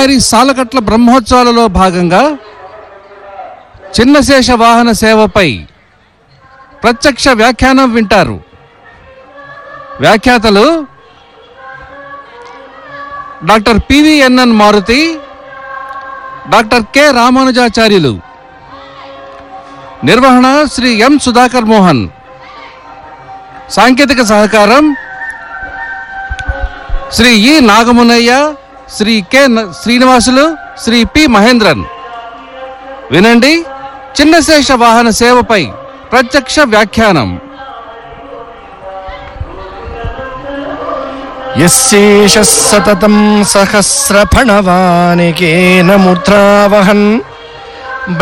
శ్రీవారి సాలకట్ల బ్రహ్మోత్సవాలలో భాగంగా చిన్నశేష వాహన సేవపై ప్రత్యక్ష వ్యాఖ్యానం వింటారు వ్యాఖ్యాతలు doctor P V N N Maruti doctor K Ramanujacharyulu నిర్వహణ శ్రీ ఎం సుధాకర్ మోహన్ సాంకేతిక సహకారం శ్రీ ఈ నాగమునయ్య శ్రీ కె న- శ్రీనివాసులు శ్రీ పి మహేంద్రన్ వినండి చిన్నశేష వాహన సేవపై ప్రత్యక్ష వ్యాఖ్యానం యశేష సతతం సహస్రఫణవానికేన ముద్రావహన్